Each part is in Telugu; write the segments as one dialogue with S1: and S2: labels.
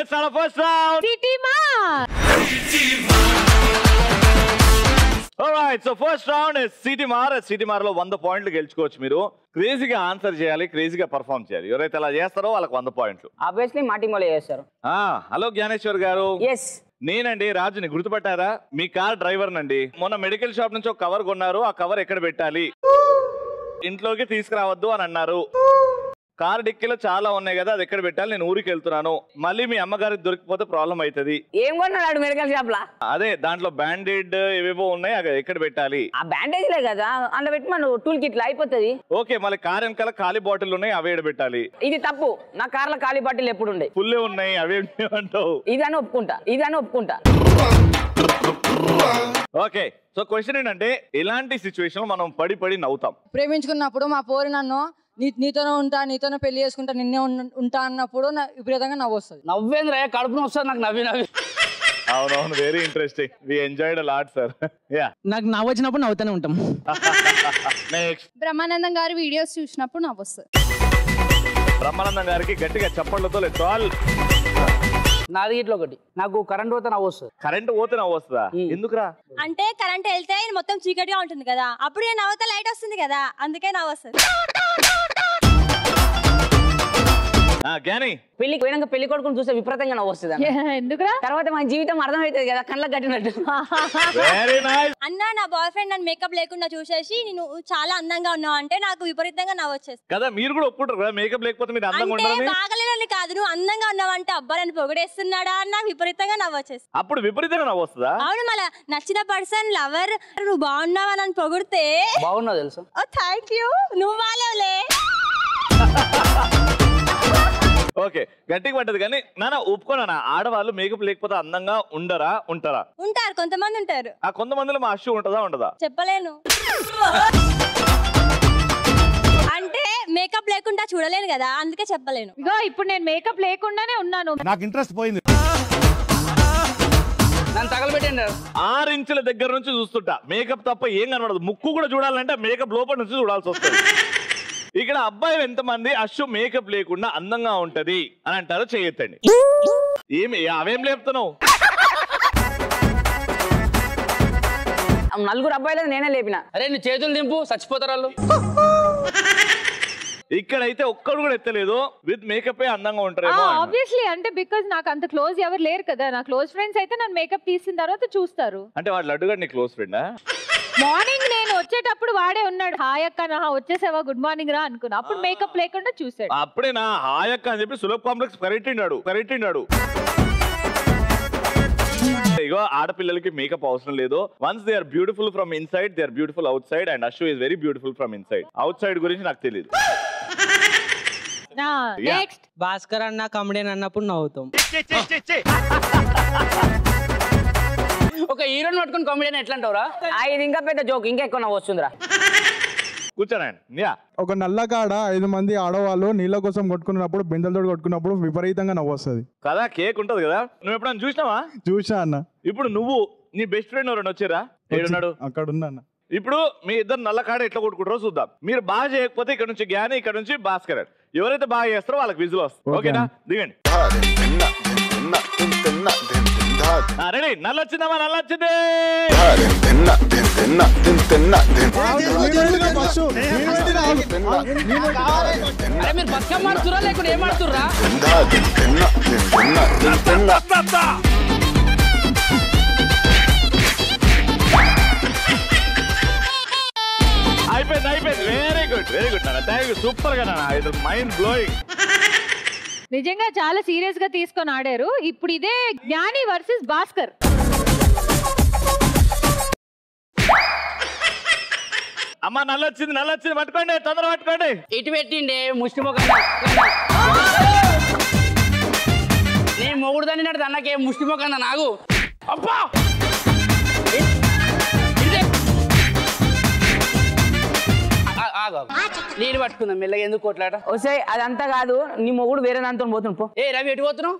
S1: Let's start first round
S2: Seeti Maar
S1: alright so first round Seeti Maar Seeti Maar లో వంద పాయింట్లు గెలుచుకోవచ్చు మీరు క్రేజీగా ఆన్సర్ చేయాలి క్రేజీగా పర్ఫామ్ చేయాలి ఎవరైతే అలా చేస్తారో వాళ్ళకి వంద పాయింట్లు
S3: ఆబ్వియస్లీ మాటి మొలే చేస్తారు
S1: ఆ హలో జ్ఞానేశ్వర్ గారు
S3: ఎస్
S1: నేనండి రాజుని గుర్తుపట్టారా మీ కార్ డ్రైవర్ నండి మొన్న మెడికల్ షాప్ నుంచి ఒక కవర్ కొన్నారు ఆ కవర్ ఎక్కడ పెట్టాలి ఇంట్లోకి తీసుకురావద్దు అని అన్నారు కార్ డిక్కీలో చాలా ఉన్నాయి కదా అది ఎక్కడ పెట్టాలి నేను ఊరికి వెళ్తున్నాను మళ్ళీ మీ అమ్మగారికి దొరికిపోతే ప్రాబ్లం అవుతుంది
S3: ఏం కొన్నాడు మెడికల్ షాప్ లా
S1: అదే దాంట్లో బ్యాండెడ్ ఏవేవో ఉన్నాయి అవి ఎక్కడ పెట్టాలి
S3: ఆ బ్యాండేజ్లే కదా అందులో పెట్టి మన టూల్ కిట్ అయిపోతుంది
S1: ఓకే మళ్ళీ కార్ వెనకాల ఖాళీ బాటిల్ ఉన్నాయి అవి ఎక్కడ పెట్టాలి
S3: ఇది తప్పు నా కార్ల ఖాళీ బాటిల్ ఎప్పుడు ఉండే
S1: ఫుల్లే ఉన్నాయి అవేమి అంటావు
S3: ఇది అని ఒప్పుకుంటా ఇది అని ఒప్పుకుంటా
S1: ఓకే సో క్వశ్చన్ ఏంటంటే ఇలాంటి సిచ్యువేషన్ మనం పడి పడి నవ్వుతాం
S4: ప్రేమించుకున్నప్పుడు మా పోరి నన్ను నీ నీతోనే ఉంటా నీతోనే పెళ్లి చేసుకుంటా నిన్నే ఉన్- ఉంటా అన్నప్పుడు నా విపరీతంగా నవ్వు వస్తుంది
S5: నవ్వేంద్ర కడుపున వస్తుంది నాకు నవ్వి నవ్వి
S1: అవునవును very interesting we enjoyed lot sir yeah
S5: నాకు నవ్వు వచ్చినప్పుడు నవ్వుతూనే ఉంటాం
S1: నెక్స్ట్
S2: బ్రహ్మానందం గారి వీడియోస్ చూసినప్పుడు నాకు వస్తుంది
S1: బ్రహ్మానందం గారికి గట్టిగా చప్పట్లతో లేదు ఆల్
S5: నాది ఇట్లా ఒకటి నాకు కరెంట్ పోతే నవ్వు వస్తుంది
S1: కరెంట్ పోతే నవ్వు వస్తుందా ఎందుకురా
S6: అంటే కరెంట్ వెళ్తే మొత్తం చీకటిగా ఉంటుంది కదా అప్పుడు నేను నవ్వుతా లైట్ వస్తుంది కదా అందుకే నవ్వు వస్తుంది
S1: ఆ, జ్ఞాని
S3: పెళ్లికి పోయినాక పెళ్లి కొడుకుని చూస్తే విపరీతంగా నవ్వు వస్తుంది అన్న.
S2: ఎందుకురా
S3: తర్వాత మన జీవితం అర్థమవుతుంది కదా కళ్ళకి కట్టినట్టు
S1: వెరీ నైస్
S6: అన్న నా బాయ్ ఫ్రెండ్ నన్ను మేకప్ లేకుండా చూసేసి నేను చాలా అందంగా ఉన్నావు అంటే నాకు విపరీతంగా నవ్వు వచ్చేస్తుంది
S1: కదా మీరు కూడా ఒప్పుకుంటారు కదా మేకప్ లేకపోతే మీరు అందంగా
S6: అంటే
S1: ఉండాలని
S6: బాగలేదని కాదు నువ్వు అందంగా ఉన్నావు అంటే అబ్బా నన్ను పొగడేస్తున్నాడా అని నాకు విపరీతంగా నవ్వు వచ్చేస్తుంది
S1: అప్పుడు విపరీతంగా నవ్వు వస్తుందా
S6: అవును మళ్ళీ నచ్చిన పర్సన్ లవర్ నువ్వు బాగున్నావా అని పొగిడితే
S5: బాగున్నావు తెలుసా
S6: ఓ థ్యాంక్ యూ నువ్వు బాగాలేవులే
S1: ఓకే గట్టిగా పడ్డది కానీ నాన్న ఒప్పుకోనా ఆడవాళ్ళు మేకప్ లేకపోతే అందంగా ఉండరా ఉంటారా
S6: ఉంటారు కొంతమంది ఉంటారు
S1: ఆ కొంతమందిలో మా అష్యూ ఉంటుందా ఉండదా
S6: చెప్పలేను అంటే మేకప్ లేకుండా చూడలేను కదా అందుకే చెప్పలేను
S2: ఇగో ఇప్పుడు నేను మేకప్ లేకుండానే ఉన్నాను
S7: నాకు ఇంట్రెస్ట్ పోయింది
S5: నన్ను తగలబెట్టండి
S1: ఆరు ఇంచుల దగ్గర నుంచి చూస్తుంటా మేకప్ తప్ప ఏం కనబడదు ముక్కు కూడా చూడాలంటే మేకప్ లోపల నుంచి చూడాల్సి వస్తుంది ఇక్కడ అబ్బాయి ఎంతమంది అశ్వ మేకప్ లేకుండా అందంగా ఉంటది అని అంటారో చేయొద్దండి ఏమి అవేం లేపుతున్నావు
S3: నలుగురు అబ్బాయిలు నేనే లేపిన
S5: అరే నీ చేతులు దింపు చచ్చిపోతారు వాళ్ళు
S1: ఇక్కడైతే ఒక్కడు కూడా ఎత్తలేదు విత్ మేకప్ అందంగా ఉంటారేమో అన్నారు.
S2: ఆబ్వియస్లీ అంటే బికాజ్ నాకు అంత క్లోజ్ ఎవరు లేరు కదా నా క్లోజ్ ఫ్రెండ్స్ అయితే నన్ను మేకప్ తీసిన తర్వాత చూస్తారు
S1: అంటే వాడు లడ్డుగా నీ క్లోజ్ ఫ్రెండా
S2: మార్నింగ్ నేను వచ్చేటప్పుడు వాడే ఉన్నాడు హాయ్ అక్క నా వచ్చేసావా గుడ్ మార్నింగ్ రా అనుకున్నా అప్పుడు మేకప్ లేకుండా చూసాడు
S1: అప్పుడే నా హాయక్క అని చెప్పి సులభ్ కాంప్లెక్స్ కరెక్టిండాడు కరెక్టిండాడు ఇగో ఆడపిల్లలకి మేకప్ అవసరం లేదు once they are beautiful from inside they are beautiful outside and Ashu is very beautiful from inside outside గురించి నాకు తెలియదు Yeah.
S2: నెక్స్ట్
S8: భాస్కర్ అన్న కమెడియన్ అన్నప్పుడు నవ్వుతాం
S5: ఒక హీరోని పట్టుకుని కామెడీ ఎట్లా అంటావురా
S3: ఆ, ఇది ఇంకా పెద్ద జోక్ ఇంకా ఎక్కువ నవ్వు వస్తుందిరా
S1: కూర్చోనండి యా
S9: ఒక నల్లకాడ ఐదు మంది ఆడవాళ్ళు నీళ్ళ కోసం కొట్టుకున్నప్పుడు బిందెలతో కొట్టుకున్నప్పుడు విపరీతంగా నవ్వు వస్తుంది
S1: కదా కేక్ ఉంటది కదా నువ్వు ఎప్పుడైనా చూసినావా
S9: చూసా అన్న
S1: ఇప్పుడు నువ్వు నీ బెస్ట్ ఫ్రెండ్ ఎవరైనా వచ్చారా ఏడున్నాడు
S9: అక్కడ ఉన్నా అన్న
S1: ఇప్పుడు మీ ఇద్దరు నల్ల కాడ ఎట్లా కొట్టుకుంటారో చూద్దాం మీరు బాగా చేయకపోతే ఇక్కడ నుంచి జ్ఞాని ఇక్కడ నుంచి భాస్కర్ ఎవరైతే బాగా చేస్తారో వాళ్ళకి విజులు వస్తుంది
S9: Okay.
S1: ఓకేనా దిగండి రెడీ నల్ల వచ్చిందమ్మా నల్ల వచ్చింది
S5: అరే మీరు బతుకమ్మ ఆడుతురా లేకుంటే ఏం ఆడుతుర్రా
S1: అయిపోయింది అయిపోయింది వెరీ గుడ్ వెరీ గుడ్ నాన్న థ్యాంక్ యూ సూపర్ గా నాన్న ఇది మైండ్ బ్లోయింగ్
S2: నిజంగా చాలా సీరియస్ గా తీసుకొని ఆడారు ఇప్పుడు ఇదే జ్ఞాని వర్సెస్ భాస్కర్
S1: అమ్మ నల్ల వచ్చింది నల్ల వచ్చింది పట్టుకోండి తొందర పట్టుకోండి
S5: ఇటు పెట్టిండే ముష్టి మొక్క నేను మొగుడు దాన్ని నడితే అన్నకే ముష్టి మొక్క అన్న నాగు అబ్బా ఇదే. ఆ- ఆగు, ఆగు. నేను పట్టుకుందాం మెల్లగా ఎందుకు కొట్లాట
S3: వస్తే అదంతా కాదు నీ మొగుడు వేరే దాంతో పోతుంది పో
S5: ఏ రవి ఎటు పోతున్నావు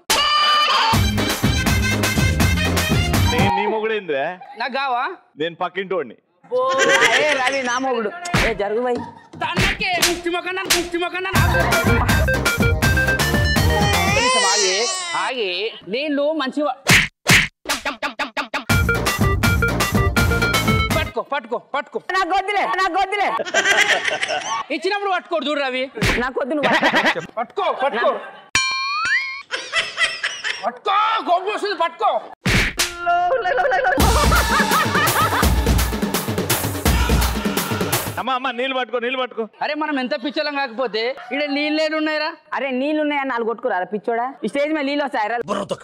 S1: నేను నీ మొగుడేంద్రే
S5: నాకు కావా
S1: నేను పక్కింటోడిని
S3: ఏ రవి నా మొగుడు ఏ జరుగు భయ్
S5: అన్నకే ముష్టి మొక్క ముష్టి మొక్క ఆగి నీళ్ళు మంచిగా పట్టుకో పట్టుకో పట్టుకో
S3: నాకు వద్దులే నాకు వద్దులే
S5: ఇచ్చినప్పుడు పట్టుకోడు చూడు రవి
S3: నాకు వద్దు నువ్వు పట్టుకో.
S5: పట్టుకో పట్టుకో పట్టుకో కోపం వస్తుంది పట్టుకో
S1: అమ్మ అమ్మ నీళ్ళు పట్టుకో నీళ్ళు పట్టుకో
S5: అరే మనం ఎంత పిచ్చలం కాకపోతే ఇక్కడ నీళ్ళు లేని ఉన్నాయిరా
S3: అరే నీళ్ళు ఉన్నాయని నాలుగు కొట్టుకురా పిచ్చోడా ఈ స్టేజ్ మీద నీళ్ళు వస్తాయి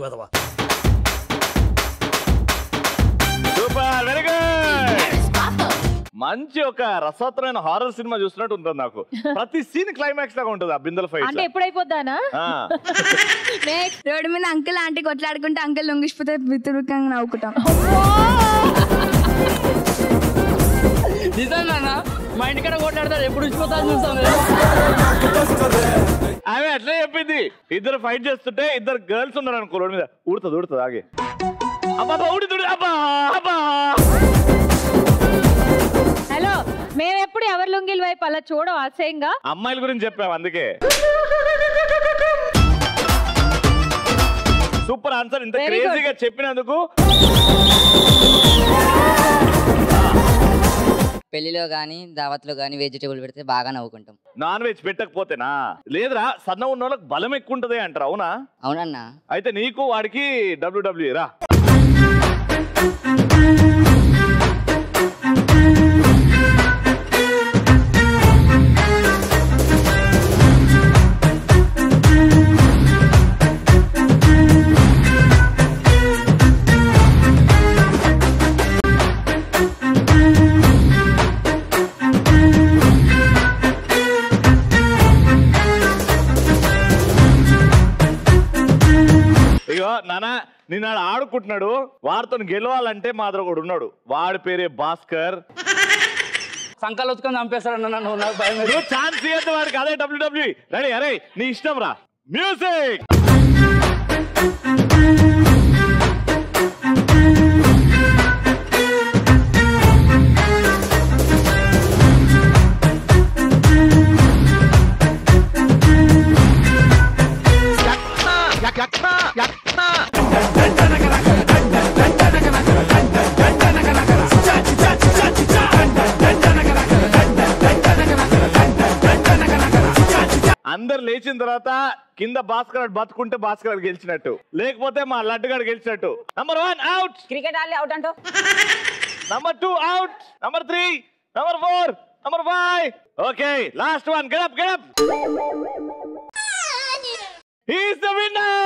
S1: సూపర్ వెరీ గుడ్ మంచి ఒక రసవత్తరమైన హారర్ సినిమా చూస్తున్నట్టు ఉంటుంది నాకు ప్రతి సీన్ క్లైమాక్స్ లాగా ఉంటుంది ఆ బిందెల
S2: అంటే
S1: ఫైట్
S2: ఎప్పుడైపోద్దానా
S6: రోడ్డు మీద అంకుల్ ఆంటీ కొట్లాడుకుంటే అంకుల్ లొంగిసిపోతే వితురుకంగా నవ్వుకుంటాం
S5: నిజంగా మా ఇంటికాడ కొట్లాడతారు ఎప్పుడు ఇచ్చిపోతా చూస్తాం
S1: ఆమె అట్లే చెప్పింది ఇద్దరు ఫైట్ చేస్తుంటే ఇద్దరు గర్ల్స్ ఉన్నారు అనుకో రోడ్ మీద ఉడుతుంది ఉడుతుంది ఆగే అబ్బా అబ్బా ఉడుతుంది అబ్బా అబ్బా
S2: హలో మేము ఎప్పుడు ఎవరి లుంగిల వైపు అలా చూడం అసహ్యంగా
S1: అమ్మాయిల గురించి చెప్పాము అందుకే సూపర్ ఆన్సర్ ఇంత
S2: Very good.
S1: క్రేజీగా చెప్పినందుకు
S7: పెళ్లిలో కానీ దావత్లో కానీ వెజిటేబుల్ పెడితే బాగా నవ్వుకుంటాం
S1: నాన్ వెజ్ పెట్టకపోతేనా లేదురా సన్న ఉన్న వాళ్ళకి బలం ఎక్కువ ఉంటది అంటారు అవునా
S7: అవునన్నా
S1: అయితే నీకు వాడికి డబ్ల్యూడబ్ల్యూ రా ఇగో నాన్న నిన్నాడు ఆడుకుంటున్నాడు వాడితో గెలవాలంటే మా దగ్గర ఒకడు ఉన్నాడు వాడి పేరే భాస్కర్
S5: సంకలు వచ్చుకొని చంపేస్తాడన్న నన్ను నాకు భయం వేస్తుంది.
S1: నువ్వు ఛాన్స్ ఇవ్వద్దు వాడికి అదే డబ్ల్యూడబ్ల్యూ రెడీ అరే నీ ఇష్టం రా మ్యూజిక్ అందరు లేచిన తర్వాత కింద భాస్కర్ గాడు బతుకుంటే భాస్కర్ గాడు గెలిచినట్టు లేకపోతే మా లడ్డు గాడు గెలిచినట్టు నంబర్ వన్ అవుట్
S3: క్రికెట్ ఆడలే అవుట్ అంటావు
S1: number two out number three number four number five okay last one getup getup he's the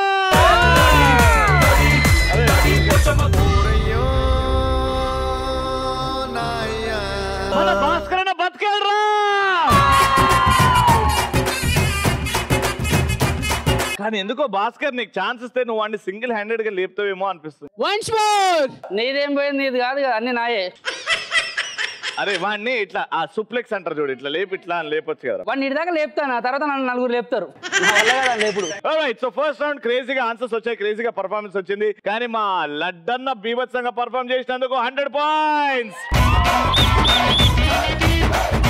S1: మన భాస్కర్ అన్న బతికేళ్ళరా కానీ ఎందుకో భాస్కర్ నీకు ఛాన్స్ ఇస్తే నువ్వు వాడిని సింగిల్ హ్యాండెడ్ గా లేపుతావేమో అనిపిస్తుంది
S5: వన్స్ మోర్ నీదేం పోయింది నీది కాదు కదా అన్ని నాయే
S1: అరే వాడిని ఇట్లా ఆ సుప్లెక్స్ అంటారు చూడు ఇట్లా లేపి ఇట్లా అని లేపొచ్చు కదా
S5: వాడిని ఇటు దాకా లేపుతాను ఆ తర్వాత నన్ను నలుగురు లేపుతారు నా వల్ల కదా లేపుడు
S1: రైట్ సో ఫస్ట్ రౌండ్ క్రేజీగా ఆన్సర్స్ వచ్చాయి క్రేజీగా పర్ఫార్మెన్స్ వచ్చింది కానీ మా లడ్డన్న బీభత్సంగా పర్ఫార్మ్ చేసినందుకు హండ్రెడ్ పాయింట్స్